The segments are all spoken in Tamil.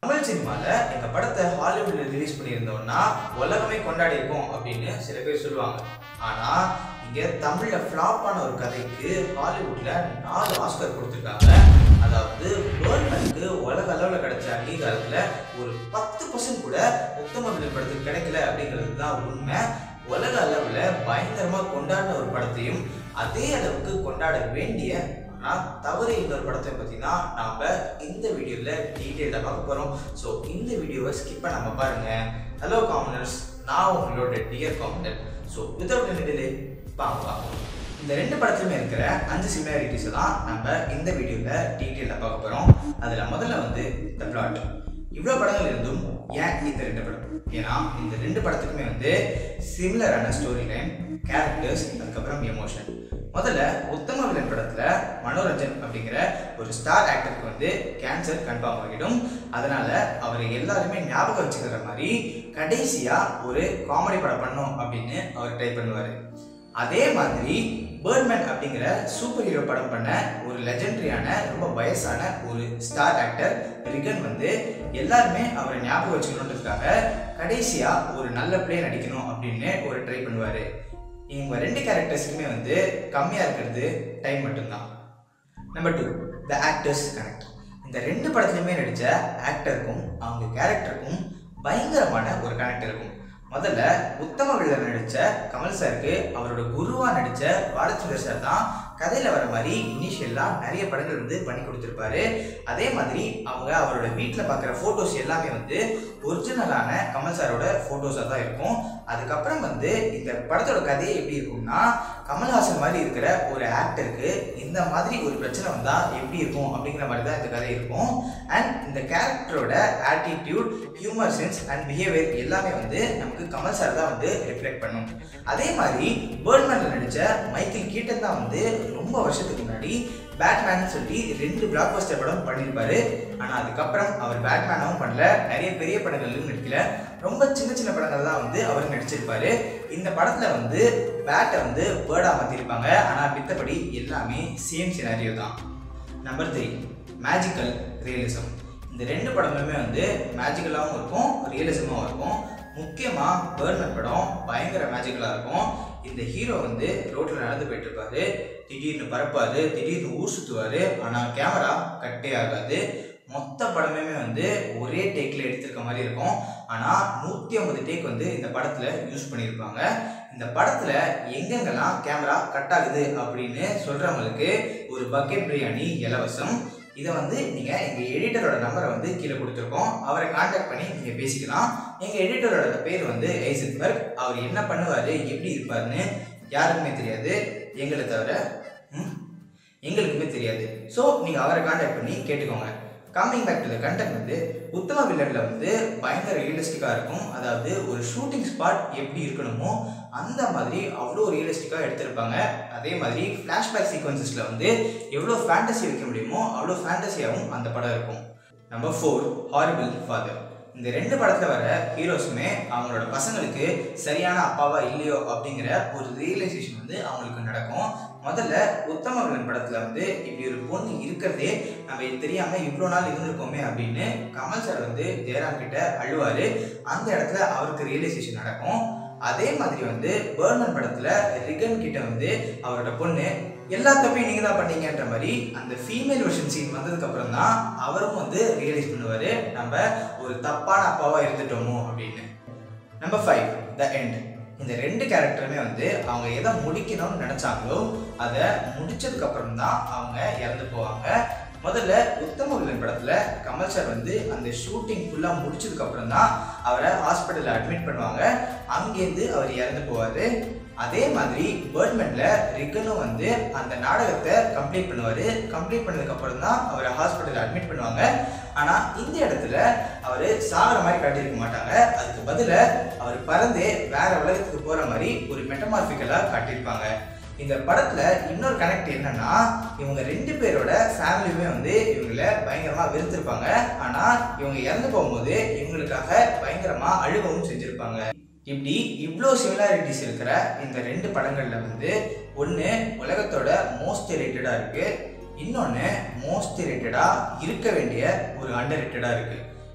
தமிழ் சினிமாவில் எங்கள் படத்தை ஹாலிவுட்ல ரிலீஸ் பண்ணியிருந்தோம்னா உலகமே கொண்டாடி இருக்கோம் அப்படின்னு சில பேர் சொல்லுவாங்க ஆனால் இங்கே தமிழில் ஃப்ளாப்பான ஒரு கதைக்கு ஹாலிவுட்ல நாலு ஆஸ்கர் கொடுத்துருக்காங்க அதாவது வேர்ல்டுக்கு உலக அளவில் கிடைச்ச அங்கீகாரத்தில் ஒரு பத்து பர்சன்ட் கூட உத்தம வில்லன் படத்துக்கு கிடைக்கல அப்படிங்கிறது தான் உண்மை உலக அளவில் பயங்கரமாக கொண்டாடின ஒரு படத்தையும் அதே அளவுக்கு கொண்டாட வேண்டிய ஆனால் தவறு இன்னொரு படத்தை பற்றி தான் நாம் இந்த வீடியோவில் டீட்டெயிலாக பார்க்க போகிறோம் ஸோ இந்த வீடியோவை ஸ்கிப் பண்ணாம பாருங்க ஹலோ காமனர்ஸ் நான் உங்களோட dear commoner so without any delay வாங்க பார்ப்போம் இந்த ரெண்டு படத்துலையுமே இருக்கிற அஞ்சு சிமிலாரிட்டிஸை தான் நம்ம இந்த வீடியோவில் டீட்டெயிலாக பார்க்க போகிறோம் அதில் முதல்ல வந்து த பிளாட் இவ்வளோ படங்கள் இருந்தும் ஏன் இந்த ரெண்டு படம் ஏன்னா இந்த ரெண்டு படத்துக்குமே வந்து சிமிலரான ஸ்டோரி லைன் கேரக்டர்ஸ் அதுக்கப்புறம் எமோஷன் முதல்ல உத்தம வில்லன் படத்துல மனோரஞ்சன் அப்படிங்கிற ஒரு ஸ்டார் ஆக்டருக்கு வந்து கேன்சர் கன்ஃபார்ம் ஆகிடும் அதனால அவர் எல்லாருமே ஞாபகம் வச்சுக்கிற மாதிரி கடைசியா ஒரு காமெடி படம் பண்ணும் அப்படின்னு அவர் ட்ரை பண்ணுவார் அதே மாதிரி பேர்ட்மேன் அப்படிங்கிற சூப்பர் ஹீரோ படம் பண்ண ஒரு லெஜெண்டரியான ரொம்ப வயசான ஒரு ஸ்டார் ஆக்டர் ரிகன் வந்து எல்லாருமே அவரை ஞாபகம் வச்சுக்கணுன்றதுக்காக கடைசியா ஒரு நல்ல பிளே நடிக்கணும் அப்படின்னு ஒரு ட்ரை பண்ணுவாரு இவங்க ரெண்டு கேரக்டர்ஸுக்குமே வந்து கம்மியாக இருக்கிறது டைம் மட்டும்தான் number two the actors connect இந்த ரெண்டு படத்துலையுமே நடித்த ஆக்டருக்கும் அவங்க கேரக்டருக்கும் பயங்கரமான ஒரு கனெக்ட் இருக்கும் முதல்ல உத்தம வில்லன் நடித்த கமல் சாருக்கு அவரோட குருவா நடித்த பாலச்சந்தர் சார் தான் கதையில் வர மாதிரி இனிஷியலாக நிறைய படங்கள் வந்து பண்ணி கொடுத்துருப்பாரு அதே மாதிரி அவங்க அவரோட வீட்டில் பார்க்குற ஃபோட்டோஸ் எல்லாமே வந்து ஒரிஜினலான கமல் சாரோட ஃபோட்டோஸாக தான் இருக்கும் அதுக்கப்புறம் வந்து இந்த படத்தோட கதையே எப்படி இருக்கும்னா கமல்ஹாசன் மாதிரி இருக்கிற ஒரு ஆக்டருக்கு இந்த மாதிரி ஒரு பிரச்சனை வந்தால் எப்படி இருக்கும் அப்படிங்கிற மாதிரி தான் இந்த கதை இருக்கும் அண்ட் இந்த கேரக்டரோட attitude humour sense and behaviour எல்லாமே வந்து நமக்கு கமல் சார் தான் வந்து ரிஃப்ளெக்ட் பண்ணும் அதே மாதிரி பேர்ட்மேனில் நடித்த மைக்கேல் கீட்டன் தான் வந்து ரொம்ப வருஷத்துக்கு முன்னாடி பேட்மேன் சொல்லி ரெண்டு பிளாக் பஸ்டர் படம் பண்ணியிருப்பாரு ஆனால் அதுக்கப்புறம் அவர் பேட்மேனாகவும் பண்ணல நிறைய பெரிய படங்கள்லையும் நடிக்கல ரொம்ப சின்ன சின்ன படங்கள் தான் வந்து அவர் நடிச்சிருப்பாரு இந்த படத்தில் வந்து பேட்டை வந்து பேர்டாக மாற்றிருப்பாங்க ஆனால் மித்தபடி எல்லாமே சேம் சினாரியோ தான் நம்பர் த்ரீ மேஜிக்கல் ரியலிசம் இந்த ரெண்டு படமுமே வந்து மேஜிக்கலாகவும் இருக்கும் ரியலிசமாகவும் இருக்கும் முக்கியமாக பேர்மன் படம் பயங்கர மேஜிக்கலாக இருக்கும் இந்த ஹீரோ வந்து ரோட்டில் நடந்து போயிட்டு இருப்பாரு திடீர்னு பறப்பாரு திடீர்னு ஊர் சுற்றுவார் ஆனால் கேமரா கட்டே ஆகாது மொத்த படமே வந்து ஒரே டேக்கில் எடுத்திருக்க மாதிரி இருக்கும் ஆனால் நூற்றி ஐம்பது டேக் வந்து இந்த படத்தில் யூஸ் பண்ணியிருப்பாங்க இந்த படத்தில் எங்கெங்கெல்லாம் கேமரா கட் ஆகுது அப்படின்னு சொல்கிறவங்களுக்கு ஒரு பக்கெட் பிரியாணி இலவசம் இதை வந்து நீங்கள் எங்கள் எடிட்டரோட நம்பரை வந்து கீழே கொடுத்துருக்கோம் அவரை காண்டாக்ட் பண்ணி நீங்கள் பேசிக்கலாம் எங்கள் எடிட்டரோட பேர் வந்து ஐசன்பர்க் அவர் என்ன பண்ணுவார் எப்படி இருப்பார்னு யாருக்குமே தெரியாது எங்களை தவிர ம், எங்களுக்குமே தெரியாது ஸோ நீங்கள் அவரை காண்டாக்ட் பண்ணி கேட்டுக்கோங்க coming back to the content வந்து உத்தம வில்லனில் வந்து பயங்கர ரியலிஸ்டிக்காக இருக்கும் அதாவது ஒரு ஷூட்டிங் ஸ்பாட் எப்படி இருக்கணுமோ அந்த மாதிரி அவ்வளோ ரியலிஸ்டிக்காக எடுத்திருப்பாங்க அதே மாதிரி ஃப்ளாஷ்பேக் சீக்வன்சஸில் வந்து எவ்வளோ ஃபேண்டசி வைக்க முடியுமோ அவ்வளோ ஃபேண்டசியாகவும் அந்த படம் இருக்கும் நம்பர் ஃபோர் ஹாரிபிள் ஃபாதர் இந்த ரெண்டு படத்தில் வர ஹீரோஸுமே அவங்களோட பசங்களுக்கு சரியான அப்பாவா இல்லையோ அப்படிங்கிற ஒரு ரியலைசேஷன் வந்து அவங்களுக்கு நடக்கும் முதல்ல உத்தம வில்லன் படத்தில் வந்து இப்படி ஒரு பொண்ணு இருக்கிறதே நம்ம இது தெரியாமல் இவ்வளோ நாள் இருந்திருக்கோமே அப்படின்னு கமல் சார் வந்து ஜெயராம் கிட்ட அழுவார் அந்த இடத்துல அவருக்கு ரியலைசேஷன் நடக்கும் அதே மாதிரி வந்து பேர்மன் படத்தில் ரிகன் கிட்ட வந்து அவரோட பொண்ணு எல்லா தப்பையும் நீங்கள் தான் பண்ணீங்கன்ற மாதிரி அந்த ஃபீமேல் வெர்ஷன் சீன் வந்ததுக்கு அப்புறம் தான் அவரும் வந்து ரியலைஸ் பண்ணுவார் நம்ம ஒரு தப்பான அப்பாவாக இருந்துட்டோமோ அப்படின்னு நம்பர் ஃபைவ் த எண்ட் இந்த ரெண்டு கேரக்டருமே வந்து அவங்க எதை முடிக்கணும்னு நினச்சாங்களோ அதை முடிச்சதுக்கு அப்புறம் தான் அவங்க இறந்து போவாங்க முதல்ல உத்தம வில்லன் படத்துல கமல் சார் வந்து அந்த ஷூட்டிங் ஃபுல்லாக முடிச்சதுக்கு அப்புறம் தான் அவரை ஹாஸ்பிட்டலில் அட்மிட் பண்ணுவாங்க அங்கேருந்து அவர் இறந்து போவார் அதே மாதிரி பேர்ட்மென்ல ரிக்கனும் வந்து அந்த நாடகத்தை கம்ப்ளீட் பண்ணுவார் கம்ப்ளீட் பண்ணதுக்கு அப்புறம் தான் அவரை ஹாஸ்பிட்டலில் அட்மிட் பண்ணுவாங்க ஆனால் இந்த இடத்துல அவர் சாகிற மாதிரி காட்டியிருக்க மாட்டாங்க அதுக்கு பதிலாக அவர் பறந்தே வேற உலகத்துக்கு போகிற மாதிரி ஒரு மெட்டமார்பிக்கலாக காட்டியிருப்பாங்க இந்த படத்துல இன்னொரு கனெக்ட் என்னன்னா இவங்க ரெண்டு பேரோட ஃபேமிலியுமே வந்து இவங்கள பயங்கரமா வெறுத்திருப்பாங்க ஆனா இவங்க இறந்து போகும்போது இவங்களுக்காக பயங்கரமா அழுகவும் செஞ்சிருப்பாங்க இப்படி இவ்வளோ சிமிலாரிட்டிஸ் இருக்கிற இந்த ரெண்டு படங்கள்ல வந்து ஒன்று உலகத்தோட மோஸ்ட் ரேட்டடாக இருக்கு இன்னொன்று மோஸ்ட் ரேட்டடாக இருக்க வேண்டிய ஒரு அண்டர் ரேட்டடாக இருக்கு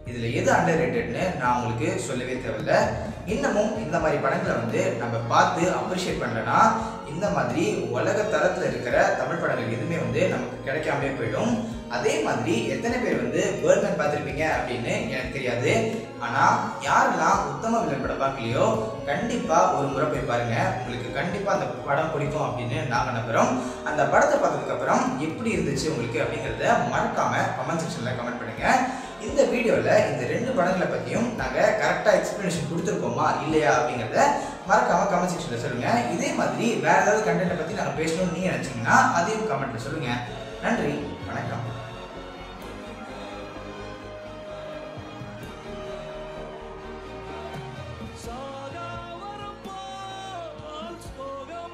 இதுல எது அண்டர் ரேட்டட்னு நான் உங்களுக்கு சொல்லவே தேவையில்ல இன்னமும் இந்த மாதிரி படங்களை வந்து நம்ம பார்த்து அப்ரிஷியேட் பண்ணலன்னா இந்த மாதிரி உலக தரத்தில் இருக்கிற தமிழ் படங்கள் எதுவுமே வந்து நமக்கு கிடைக்காமலே போயிடும் அதே மாதிரி எத்தனை பேர் வந்து பேர்மேன் பார்த்துருப்பீங்க அப்படின்னு எனக்கு தெரியாது ஆனால் யாரெல்லாம் உத்தம வில்லன் படம் பார்க்கலையோ கண்டிப்பாக ஒரு முறை போய் பாருங்க உங்களுக்கு கண்டிப்பாக அந்த படம் பிடிக்கும் அப்படின்னு நாங்கள் நம்புகிறோம் அந்த படத்தை பார்த்ததுக்கப்புறம் எப்படி இருந்துச்சு உங்களுக்கு அப்படிங்கிறத மறக்காம கமெண்ட் செக்ஷனில் கமெண்ட் பண்ணுங்க இந்த வீடியோவில் இந்த ரெண்டு படங்களை பற்றியும் நாங்கள் கரெக்டாக எக்ஸ்ப்ளனேஷன் கொடுத்துருக்கோமா இல்லையா அப்படிங்கிறத மறக்காம கமெண்ட் செக்ஷனில் சொல்லுங்கள் இதே மாதிரி வேறு ஏதாவது கண்டென்ட்டை பற்றி நாங்கள் பேசணும்னு நீங்கள் நினச்சிங்கன்னா அதையும் கமெண்ட்டில் சொல்லுங்கள் நன்றி வணக்கம்